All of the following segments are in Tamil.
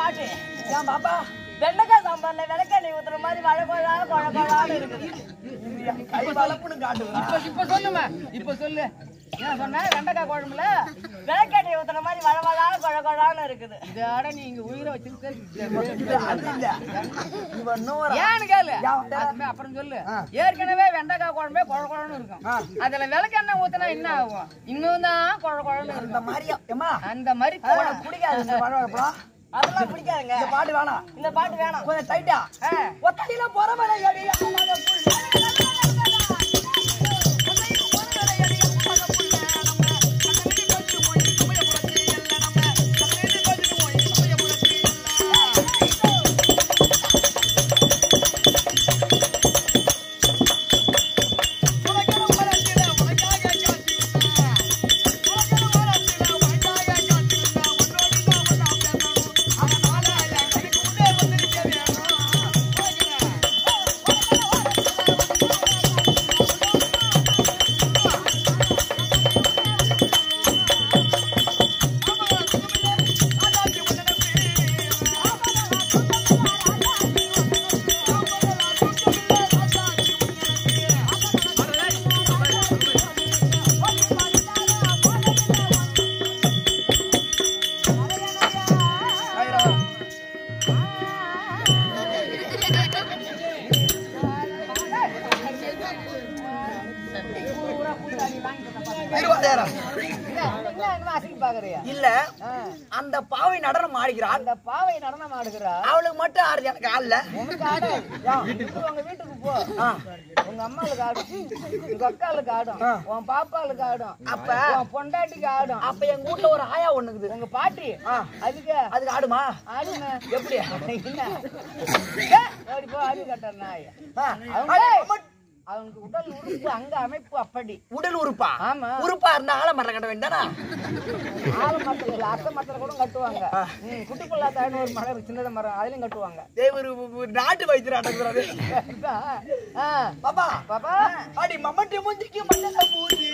பாட்டு ஏன் பாப்பா வெண்டைக்காய் சாம்பார்ல விளக்கெண்ணெய் ஊத்துற மாதிரி வழ கொழா கொழ கொழான்னு இருக்குது கை வளப்புன்னு காட்டுவா இப்ப இப்ப சொல்லுமா இப்ப சொல்லு என்ன சொன்ன வெண்டைக்காய் குழம்புல விளக்கெண்ணெய் ஊத்துற மாதிரி வழ வழா கொழ கொழான்னு இருக்குது இதோட நீ இங்க உயிரை வச்சிருக்க அது இல்ல இவன் இன்னொரு ஏன்னு கேளு ஏன் அதுமே அப்புறம் சொல்லு ஏற்கனவே வெண்டைக்காய் குழம்பே குழ குழன்னு இருக்கும் அதுல விளக்கெண்ணெய் ஊத்துனா என்ன ஆகும் இன்னும் தான் குழ குழன்னு இந்த இருக்கும் மாதிரியா ஏமா அந்த மாதிரி உனக்கு பிடிக்காது இந்த வளவளப்பா அதெல்லாம் பிடிக்காதுங்க இந்த பாட்டு வேணாம் இந்த பாட்டு வேணாம் கொஞ்சம் டைட்டா ஒத்தடியில போற வேலை எடி அழகாக புள்ள. இருபதாயிரம் பாக்குறியா இல்ல அந்த பாவை நடனம் ஆடுகிறாள் அந்த பாவை நடனம் ஆடுகிறா அவளுக்கு மட்டும் ஆடுது எனக்கு ஆடல உனக்கு ஆடு இப்ப உங்க வீட்டுக்கு போ உங்க அம்மாளுக்கு ஆடும் உங்க அக்காளுக்கு ஆடும் உன் பாப்பாளுக்கு ஆடும் அப்ப? உன் பொண்டாட்டிக்கு ஆடும் அப்ப எங்க வீட்டுல ஒரு ஆயா ஒண்ணுக்குது உங்க பாட்டி அதுக்கு அதுக்கு ஆடுமா ஆடுமே எப்படி என்ன ஓடி போ ஆடி கட்டுற நாய் ஆ, அவங்க அது மட்- அவனுக்கு உடல் உறுப்பு அங்க அமைப்பு அப்படி உடல் உறுப்பா ஆமா. உறுப்பா இருந்தா ஆலமரம் கட்ட வேண்டானா ஆல மரத்துல இல்ல அத்தை மரத்துல கூட கட்டுவாங்க ம், குட்டி புள்ளாத்தான்னு ஒரு மரம் இருக்கு, சின்னத மரம் அதுலயும் கட்டுவாங்க தேவ ஒரு ஒரு நாட்டு வைத்தியர் அடங்குறாரு ஆ, பாப்பா பாப்பா அடி மம்மட்டி மூஞ்சிக்கு மண்ணல பூஜி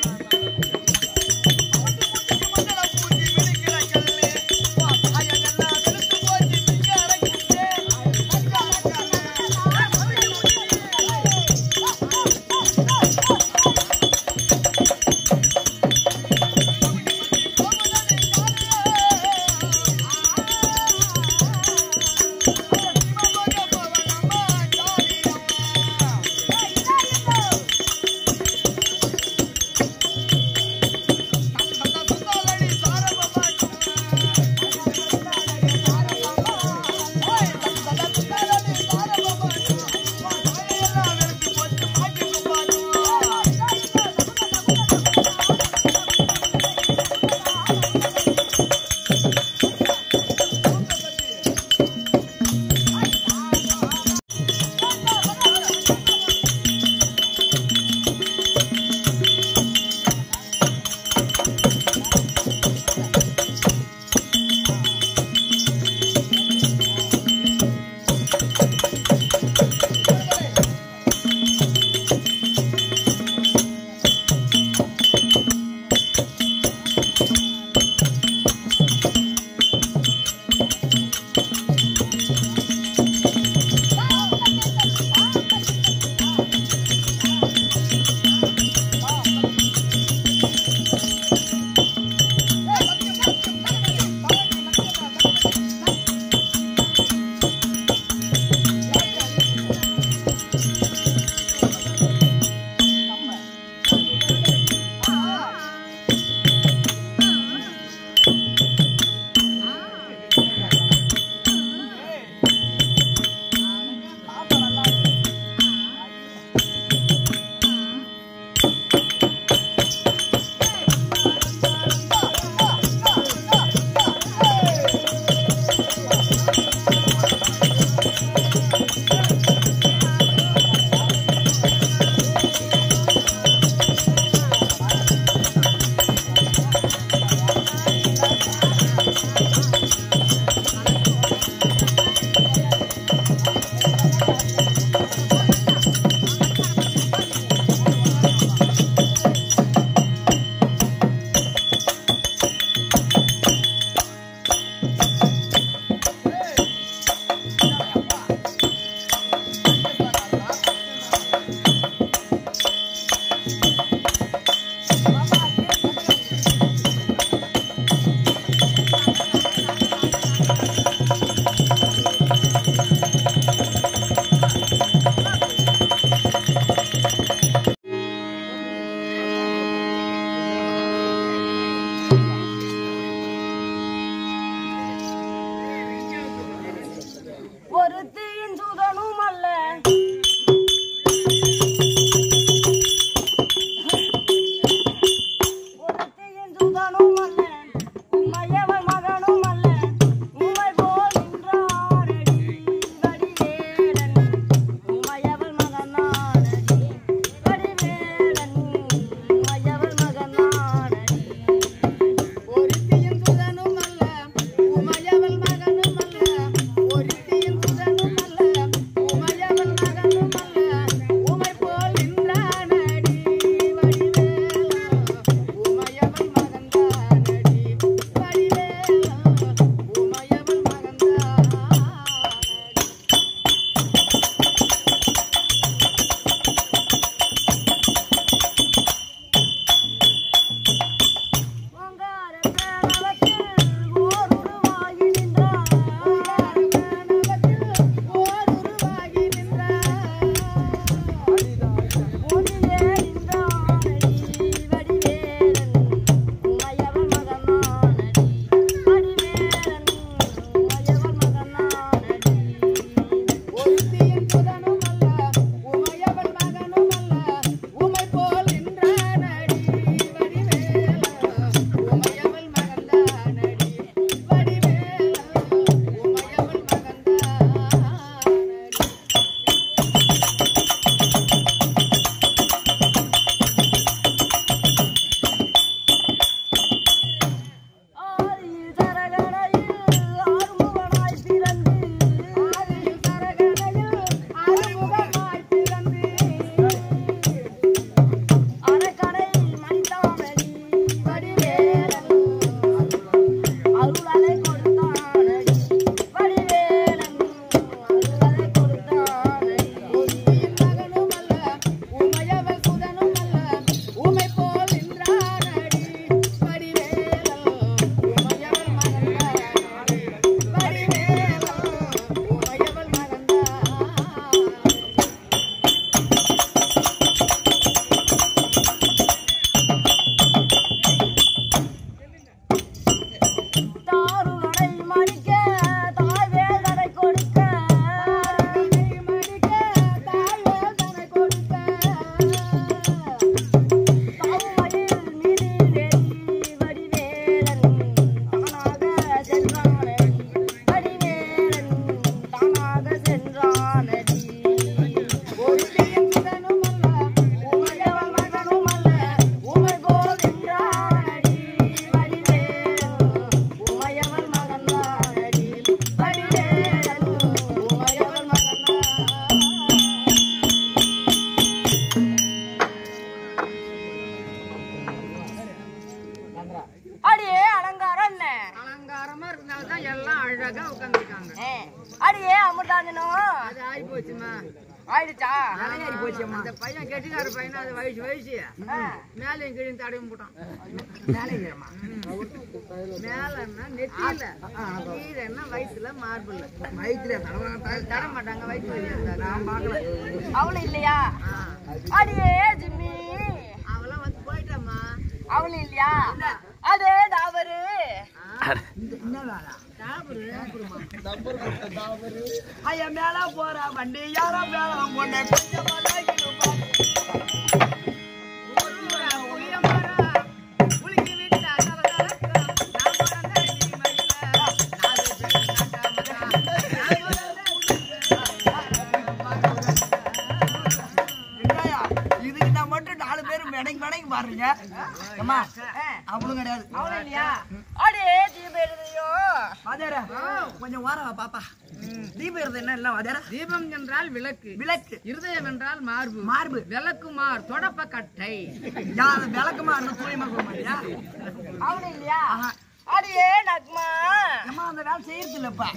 அழகா உட்காந்துருக்காங்க ஆ. அடியே அமிர்தாஞ்சனும் அது ஆகி போச்சுமா ஆயிடுச்சா தலையாரி போச்சேம்மா அந்த பையன் கெட்டிக்கார பையனா அது வயசு வயசு ஆ. மேலையும் கீழையும் தடவி போட்டான் மேலேங்கிறம்மா மேலன்னா நெத்தியில கீழன்னா வயிற்றுல மார்பிள் வயிற்றுல தடவை தட மாட்டாங்க வயிற்று நான் பார்க்கல அவளும் இல்லையா அடியே ஜிம்மி அவெல்லாம் வந்து போயிட்டாம்மா அவளும் இல்லையா அதே டாவரு என்ன வேலை டாபரு ஐயா மேல போற வண்டி யாரா மேல பொண்ணு கொஞ்சம் மலைக்கணும் பா. என்னய்யா, இதுக்கு நான் மட்டும் நாலு பேரும் மெனக்கு மெனக்கு பாருங்க அம்மா அவளும் கிடையாது அவளும் இல்லையா அடே தீப எழுதியோ வாத்தியாரா கொஞ்சம் ஓரவா பாப்பா தீபம் இருந்தது என்ன இல்ல வாத்தியாரா தீபம் என்றால் விளக்கு விளக்கு இருதயம் என்றால் மார்பு மார்பு விளக்குமார் தொடப்ப கட்டை யார் விளக்கமா இருந்தா தூயமா போக மாட்டியா அவளும் இல்லையா அடியே நக்மா அம்மா அந்த வேலை செய்யறது இல்லப்பா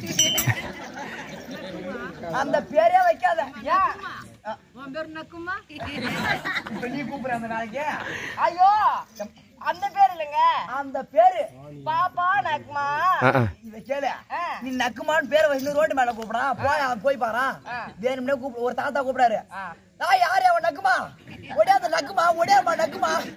அந்த பேரே வைக்காத ஏன் உன் பேர் நக்குமா இப்ப நீ கூப்பிடுற அந்த வேலைக்கு ஐயோ அந்த பேர் இல்லைங்க அந்த பேரு பாப்பா நக்மா இத கேளு ஆ. நீ நக்குமான்னு பேரை வச்சு ரோட்டு மேல கூப்பிடா போய் அவன் போய் பாரா ஆ. வேணும்னே கூப்பிடு ஒரு தாத்தா கூப்பிடாரு ஆ. நான் யாரு அவன் நக்குமா ஒடியாந்த நக்குமா ஒடியாமா நக்குமா